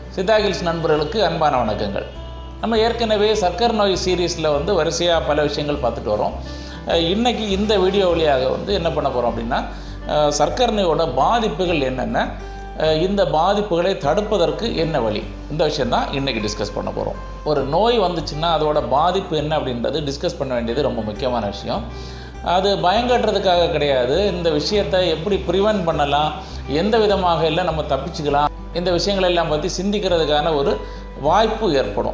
சித்தாகில்ஸ் நண்பர்களுக்கு அன்பான வணக்கங்கள் நம்ம ஏற்கனவே சர்க்கரை நோய் சீரீஸில் வந்து வரிசையாக பல விஷயங்கள் பார்த்துட்டு வரோம் அஹ் இன்னைக்கு இந்த வீடியோ வழியாக வந்து என்ன பண்ண போகிறோம் அப்படின்னா அஹ் சர்க்கரை நோயோட பாதிப்புகள் என்னென்ன அஹ் இந்த பாதிப்புகளை தடுப்பதற்கு என்ன வழி இந்த விஷயந்தான் இன்றைக்கி டிஸ்கஸ் பண்ண போகிறோம் ஒரு நோய் வந்துச்சுன்னா அதோட பாதிப்பு என்ன அப்படின்றது டிஸ்கஸ் பண்ண வேண்டியது ரொம்ப முக்கியமான விஷயம் அது பயங்கட்டுறதுக்காக கிடையாது இந்த விஷயத்தை எப்படி ப்ரிவென்ட் பண்ணலாம் எந்த விதமாக எல்லாம் நம்ம தப்பிச்சுக்கலாம் இந்த விஷயங்கள் எல்லாம் பற்றி சிந்திக்கிறதுக்கான ஒரு வாய்ப்பு ஏற்படும்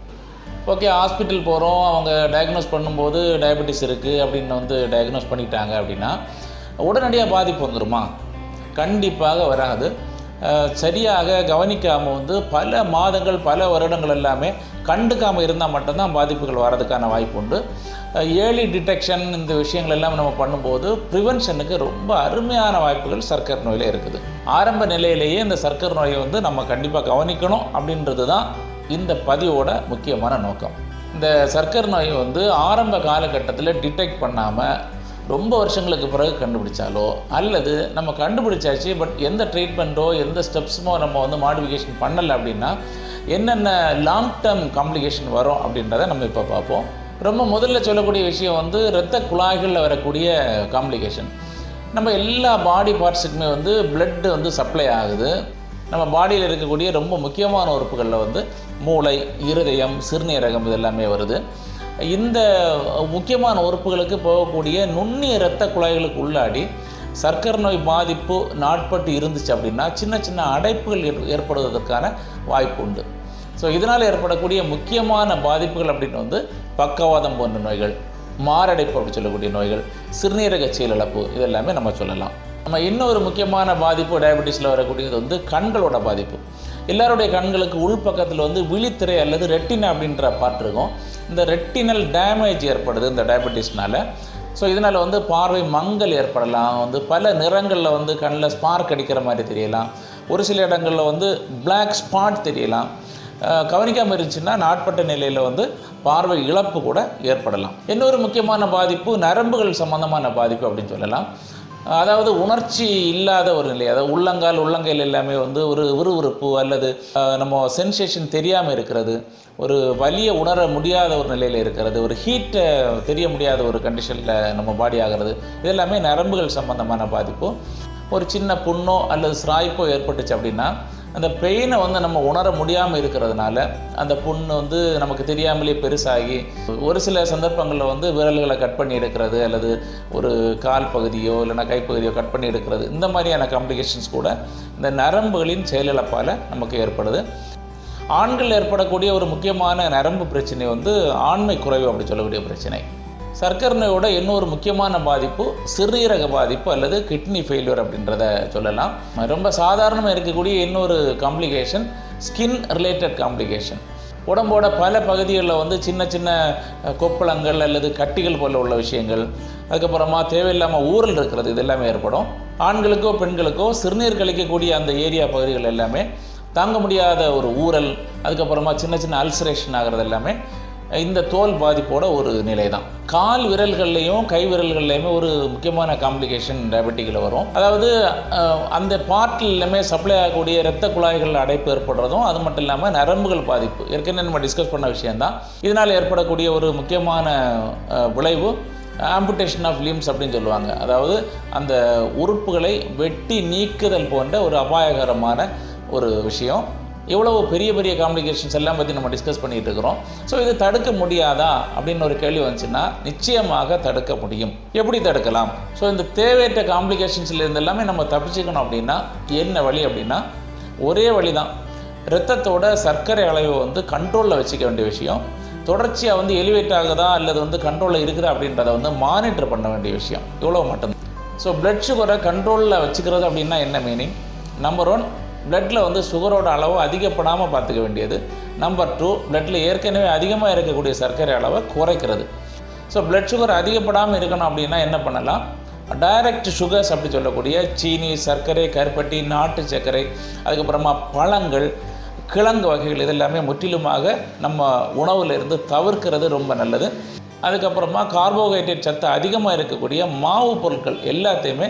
ஓகே ஹாஸ்பிட்டல் போகிறோம் அவங்க டயக்னோஸ் பண்ணும்போது டயபெட்டிஸ் இருக்குது அப்படின்னு வந்து டயக்னோஸ் பண்ணிட்டாங்க அப்படின்னா உடனடியாக பாதிப்பு வந்துருமா கண்டிப்பாக வராது அஹ் சரியாக கவனிக்காமல் வந்து பல மாதங்கள் பல வருடங்கள் எல்லாமே கண்டுக்காமல் இருந்தால் மட்டும்தான் பாதிப்புகள் வர்றதுக்கான வாய்ப்பு உண்டு ஏர்லி டிடெக்ஷன் இந்த விஷயங்கள் எல்லாம் நம்ம பண்ணும்போது ப்ரிவென்ஷனுக்கு ரொம்ப அருமையான வாய்ப்புகள் சர்க்கரை நோயில் இருக்குது ஆரம்ப நிலையிலேயே இந்த சர்க்கரை நோயை வந்து நம்ம கண்டிப்பாக கவனிக்கணும் அப்படின்றது தான் இந்த பதிவோட முக்கியமான நோக்கம் இந்த சர்க்கரை நோய் வந்து ஆரம்ப காலகட்டத்தில் டிடெக்ட் பண்ணாமல் ரொம்ப வருஷங்களுக்கு பிறகு கண்டுபிடிச்சாலோ அல்லது நம்ம கண்டுபிடிச்சாச்சு பட் எந்த ட்ரீட்மெண்ட்டோ எந்த ஸ்டெப்ஸுமோ நம்ம வந்து மாடிஃபிகேஷன் பண்ணலை அப்படின்னா என்னென்ன லாங் டேர்ம் காம்ப்ளிகேஷன் வரும் அப்படின்றத நம்ம இப்போ பார்ப்போம் ரொம்ப முதல்ல சொல்லக்கூடிய விஷயம் வந்து இரத்த குழாய்களில் வரக்கூடிய காம்ப்ளிகேஷன் நம்ம எல்லா பாடி பார்ட்ஸுக்குமே வந்து blood வந்து சப்ளை ஆகுது நம்ம பாடியில் இருக்கக்கூடிய ரொம்ப முக்கியமான உறுப்புகளில் வந்து மூளை இருதயம் சிறுநீரகம் இதெல்லாமே வருது இந்த முக்கியமான உறுப்புகளுக்கு போகக்கூடிய நுண்ணிய இரத்த குழாய்களுக்கு உள்ளாடி சர்க்கரை நோய் பாதிப்பு நாட்பட்டு இருந்துச்சு அப்படின்னா சின்ன சின்ன அடைப்புகள் ஏற்- ஏற்படுவதற்கான வாய்ப்பு உண்டு ஸோ இதனால் ஏற்படக்கூடிய முக்கியமான பாதிப்புகள் அப்படின்னு வந்து பக்கவாதம் போன்ற நோய்கள் மாரடைப்பு அப்படி சொல்லக்கூடிய நோய்கள் சிறுநீரக செயலிழப்பு இதெல்லாமே நம்ம சொல்லலாம் நம்ம இன்னொரு முக்கியமான பாதிப்பு டயபெட்டிஸில் வரக்கூடியது வந்து கண்களோட பாதிப்பு எல்லாருடைய கண்களுக்கு உள்பக்கத்தில் வந்து விழித்திரை அல்லது ரெட்டினா அப்படின்ற பார்ட் இருக்கும் இந்த ரெட்டினல் டேமேஜ் ஏற்படுது இந்த டயபெட்டிஸ்னால ஸோ இதனால் வந்து பார்வை மங்கல் ஏற்படலாம் வந்து பல நிறங்களில் வந்து கண்ணில் ஸ்பார்க் அடிக்கிற மாதிரி தெரியலாம் ஒரு சில இடங்களில் வந்து பிளாக் ஸ்பாட் தெரியலாம் அஹ் கவனிக்காமல் இருந்துச்சுன்னா நாட்பட்ட நிலையில் வந்து பார்வை இழப்பு கூட ஏற்படலாம் இன்னொரு முக்கியமான பாதிப்பு நரம்புகள் சம்பந்தமான பாதிப்பு அப்படின்னு சொல்லலாம் அதாவது உணர்ச்சி இல்லாத ஒரு நிலை அதாவது உள்ளங்கால் உள்ளங்கையில் எல்லாமே வந்து ஒரு விறுவிறுப்பு அல்லது அஹ், நம்ம சென்சேஷன் தெரியாமல் இருக்கிறது ஒரு வலியை உணர முடியாத ஒரு நிலையில் இருக்கிறது ஒரு ஹீட்டை தெரிய முடியாத ஒரு கண்டிஷனில் நம்ம பாடி ஆகிறது இதெல்லாமே நரம்புகள் சம்பந்தமான பாதிப்பு ஒரு சின்ன புண்ணோ அல்லது சிராய்ப்போ ஏற்பட்டுச்சு அப்படின்னா அந்த பெயினை வந்து நம்ம உணர முடியாமல் இருக்கிறதுனால அந்த புண்ணு வந்து நமக்கு தெரியாமலே பெருசாகி ஒரு சில சந்தர்ப்பங்களில் வந்து விரல்களை கட் பண்ணி எடுக்கிறது அல்லது ஒரு கால் பகுதியோ இல்லைன்னா கைப்பகுதியோ கட் பண்ணி எடுக்கிறது இந்த மாதிரியான காம்ப்ளிகேஷன்ஸ் கூட இந்த நரம்புகளின் செயலிழப்பால் நமக்கு ஏற்படுது ஆண்கள் ஏற்படக்கூடிய ஒரு முக்கியமான நரம்பு பிரச்சனை வந்து ஆண்மை குறைவு அப்படி சொல்லக்கூடிய பிரச்சனை சர்க்கரை நோயோட இன்னொரு முக்கியமான பாதிப்பு சிறுநீரக பாதிப்பு அல்லது கிட்னி ஃபெயிலியர் அப்படின்றத சொல்லலாம் ரொம்ப சாதாரணமாக இருக்கக்கூடிய இன்னொரு காம்ப்ளிகேஷன் ஸ்கின் ரிலேட்டட் காம்ப்ளிகேஷன் உடம்போட பல பகுதிகளில் வந்து சின்ன சின்ன அஹ், கொப்பளங்கள் அல்லது கட்டிகள் போல உள்ள விஷயங்கள் அதுக்கப்புறமா தேவையில்லாமல் ஊறல் இருக்கிறது இது எல்லாமே ஏற்படும் ஆண்களுக்கோ பெண்களுக்கோ சிறுநீர் கழிக்கக்கூடிய அந்த ஏரியா பகுதிகள் எல்லாமே தாங்க முடியாத ஒரு ஊறல் அதுக்கப்புறமா சின்ன சின்ன அல்சரேஷன் ஆகிறது எல்லாமே இந்த தோல் பாதிப்போட ஒரு நிலை தான் கால் விரல்கள்லையும் கை விரல்கள்லையுமே ஒரு முக்கியமான காம்ப்ளிகேஷன் டயபெட்டிக்கில் வரும் அதாவது அஹ், அந்த பார்ட்டில் எல்லாமே சப்ளை ஆகக்கூடிய இரத்த குழாய்கள் அடைப்பு ஏற்படுறதும் அது மட்டும் இல்லாமல் நரம்புகள் பாதிப்பு ஏற்கனவே நம்ம டிஸ்கஸ் பண்ண விஷயம்தான் இதனால் ஏற்படக்கூடிய ஒரு முக்கியமான அஹ், விளைவு ஆம்புடேஷன் ஆஃப் லிம்ஸ் அப்படின்னு சொல்லுவாங்க அதாவது அந்த உறுப்புகளை வெட்டி நீக்குதல் போன்ற ஒரு அபாயகரமான ஒரு விஷயம் இவ்வளவு பெரிய பெரிய காம்ப்ளிகேஷன்ஸ் எல்லாம் பற்றி நம்ம டிஸ்கஸ் பண்ணிட்டு இருக்கிறோம் ஸோ இது தடுக்க முடியாதா அப்படின்னு ஒரு கேள்வி வந்துச்சுன்னா நிச்சயமாக தடுக்க முடியும் எப்படி தடுக்கலாம் ஸோ இந்த தேவையற்ற காம்ப்ளிகேஷன்ஸ்ல இருந்து எல்லாமே நம்ம தப்பிச்சுக்கணும் அப்படின்னா என்ன வழி அப்படின்னா ஒரே வழி தான் இரத்தத்தோட சர்க்கரை அளவை வந்து கண்ட்ரோலில் வச்சுக்க வேண்டிய விஷயம் தொடர்ச்சியாக வந்து எலிவேட் ஆகுதா அல்லது வந்து கண்ட்ரோலில் இருக்குதா அப்படின்றத வந்து மானிட்டர் பண்ண வேண்டிய விஷயம் இவ்வளோ மட்டும் ஸோ பிளட் சுகரை கண்ட்ரோலில் வச்சுக்கிறது அப்படின்னா என்ன மீனிங் நம்பர் ஒன் பிளட்டில் வந்து சுகரோட அளவு அதிகப்படாமல் பார்த்துக்க வேண்டியது நம்பர் டூ பிளட்டில் ஏற்கனவே அதிகமாக இருக்கக்கூடிய சர்க்கரை அளவை குறைக்கிறது ஸோ பிளட் சுகர் அதிகப்படாமல் இருக்கணும் அப்படின்னா என்ன பண்ணலாம் டைரக்ட் சுகர்ஸ் அப்படி சொல்லக்கூடிய சீனி சர்க்கரை கருப்பட்டி நாட்டு சர்க்கரை அதுக்கப்புறமா பழங்கள் கிழங்கு வகைகள் இதெல்லாமே முற்றிலுமாக நம்ம உணவுல இருந்து தவிர்க்கிறது ரொம்ப நல்லது அதுக்கப்புறமா கார்போஹைட்ரேட் சத்து அதிகமாக இருக்கக்கூடிய மாவு பொருட்கள் எல்லாத்தையுமே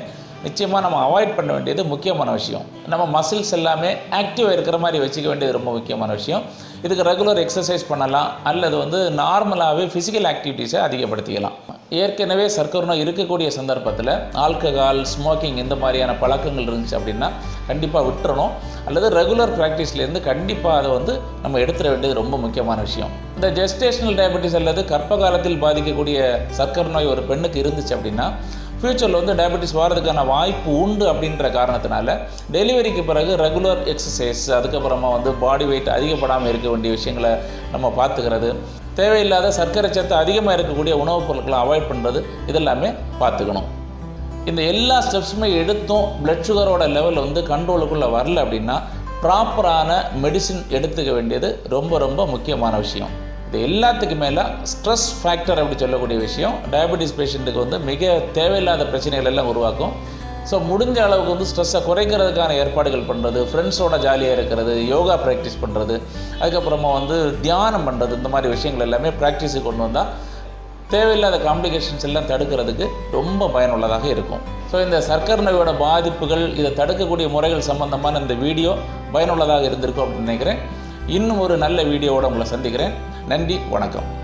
நிச்சயமாக நம்ம அவாய்ட் பண்ண வேண்டியது முக்கியமான விஷயம் நம்ம மசில்ஸ் எல்லாமே ஆக்டிவாக இருக்கிற மாதிரி வச்சுக்க வேண்டியது ரொம்ப முக்கியமான விஷயம் இதுக்கு ரெகுலர் எக்ஸசைஸ் பண்ணலாம் அல்லது வந்து நார்மலாகவே ஃபிசிக்கல் ஆக்டிவிட்டீஸை அதிகப்படுத்திக்கலாம் ஏற்கனவே சர்க்கரை நோய் இருக்கக்கூடிய சந்தர்ப்பத்தில் ஆல்கஹால் ஸ்மோக்கிங் இந்த மாதிரியான பழக்கங்கள் இருந்துச்சு அப்படின்னா கண்டிப்பாக விட்டுறணும் அல்லது ரெகுலர் ப்ராக்டிஸ்லேருந்து கண்டிப்பாக அதை வந்து நம்ம எடுத்துட வேண்டியது ரொம்ப முக்கியமான விஷயம் இந்த ஜெஸ்டேஷனல் டயபெட்டிஸ் அல்லது கர்ப்ப காலத்தில் பாதிக்கக்கூடிய சர்க்கரை நோய் ஒரு பெண்ணுக்கு இருந்துச்சு அப்படின்னா ஃப்யூச்சரில் வந்து டயபெட்டிஸ் வரதுக்கான வாய்ப்பு உண்டு அப்படின்ற காரணத்தினால டெலிவரிக்கு பிறகு ரெகுலர் எக்ஸசைஸ் அதுக்கப்புறமா வந்து பாடி வெயிட் அதிகப்படாமல் இருக்க வேண்டிய விஷயங்களை நம்ம பார்த்துக்கிறது தேவையில்லாத சர்க்கரை சத்து அதிகமாக இருக்கக்கூடிய உணவுப் பொருட்களை அவாய்ட் பண்ணுறது இதெல்லாமே பார்த்துக்கணும் இந்த எல்லா ஸ்டெப்ஸுமே எடுத்தும் பிளட் சுகரோட லெவல் வந்து கண்ட்ரோலுக்குள்ளே வரல அப்படின்னா ப்ராப்பரான மெடிசின் எடுத்துக்க வேண்டியது ரொம்ப ரொம்ப முக்கியமான விஷயம் இது எல்லாத்துக்கு மேலே ஸ்ட்ரெஸ் ஃபேக்டர் அப்படி சொல்லக்கூடிய விஷயம் டயபெட்டிஸ் பேஷண்ட்டுக்கு வந்து மிக தேவையில்லாத பிரச்சனைகள் எல்லாம் உருவாக்கும் ஸோ முடிஞ்ச அளவுக்கு வந்து ஸ்ட்ரெஸ்ஸை குறைக்கிறதுக்கான ஏற்பாடுகள் பண்ணுறது ஃப்ரெண்ட்ஸோட ஜாலியாக இருக்கிறது யோகா ப்ராக்டிஸ் பண்ணுறது அதுக்கப்புறமா வந்து தியானம் பண்ணுறது இந்த மாதிரி விஷயங்கள் எல்லாமே ப்ராக்டிஸுக்கு கொண்டு வந்தால் தேவையில்லாத காம்ப்ளிகேஷன்ஸ் எல்லாம் தடுக்கிறதுக்கு ரொம்ப பயனுள்ளதாக இருக்கும் ஸோ இந்த சர்க்கரை நோயோட பாதிப்புகள் இதை தடுக்கக்கூடிய முறைகள் சம்பந்தமான இந்த வீடியோ பயனுள்ளதாக இருந்திருக்கும் அப்படின்னு நினைக்கிறேன் இன்னும் ஒரு நல்ல வீடியோவோட உங்களை சந்திக்கிறேன் நன்றி வணக்கம்